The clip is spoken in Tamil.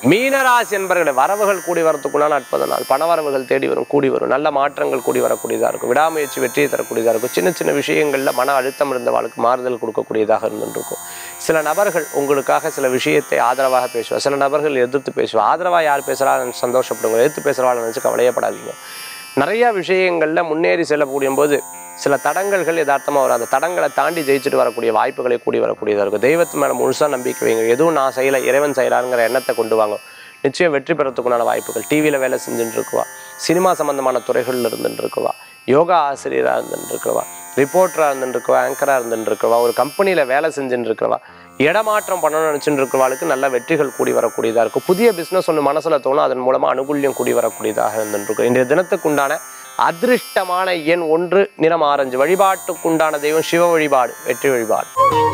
மீனராசி என்பர்களே வரவுகள் கூடி வரத்துக்குள்ளான அற்புத நாள் பணவரவுகள் தேடி வரும் கூடி வரும் நல்ல மாற்றங்கள் கூடி வரக்கூடியதாக இருக்கும் விடாமுயற்சி வெற்றியை தரக்கூடியதாக இருக்கும் சின்ன சின்ன விஷயங்களில் மன அழுத்தம் இருந்தவாளுக்கு மாறுதல் கொடுக்கக்கூடியதாக இருந்துருக்கும் சில நபர்கள் உங்களுக்காக சில விஷயத்தை ஆதரவாக பேசுவார் சில நபர்கள் எதிர்த்து பேசுவார் ஆதரவாக யார் பேசுகிறா சந்தோஷப்படுங்க எதிர்த்து பேசுகிறவாள் நினச்சி கவலையப்படாதீங்க நிறைய விஷயங்களில் முன்னேறி செல்லக்கூடிய போது சில தடங்கல்கள் யதார்த்தமாக வரும் அந்த தடங்களை தாண்டி ஜெயிச்சுட்டு வரக்கூடிய வாய்ப்புகளை கூடி வரக்கூடியதாக இருக்கும் தெய்வத்து மேலே முழுசாக நம்பிக்கை வைங்க எதுவும் நான் செய்யலை இறைவன் செய்கிறாருங்கிற எண்ணத்தை கொண்டு வாங்க நிச்சயம் வெற்றி பெறத்துக்குண்டான வாய்ப்புகள் டிவியில் வேலை செஞ்சுட்டு இருக்குவா சினிமா சம்பந்தமான துறைகளில் இருந்துட்டு இருக்குவா யோகா ஆசிரியராக இருந்துட்டு இருக்குவா ரிப்போர்ட்டராக இருந்துட்டு இருக்கவா ஆங்கராக இருந்துட்டு இருக்கவா ஒரு கம்பெனியில் வேலை செஞ்சுட்டு இருக்கவா இடமாற்றம் பண்ணணும்னு நினச்சிட்டு இருக்கிறவாளுக்கு நல்ல வெற்றிகள் கூடி வரக்கூடியதாக இருக்கும் புதிய பிஸ்னஸ் ஒன்று மனசில் தோணும் அதன் மூலமாக அனுகூல்யம் கூடி வரக்கூடியதாக இருந்துட்டு இருக்கும் இன்றைய தினத்துக்குண்டான அதிர்ஷ்டமான எண் ஒன்று நிறம் ஆரஞ்சு வழிபாட்டுக்குண்டான தெய்வம் சிவ வழிபாடு வெற்றி வழிபாடு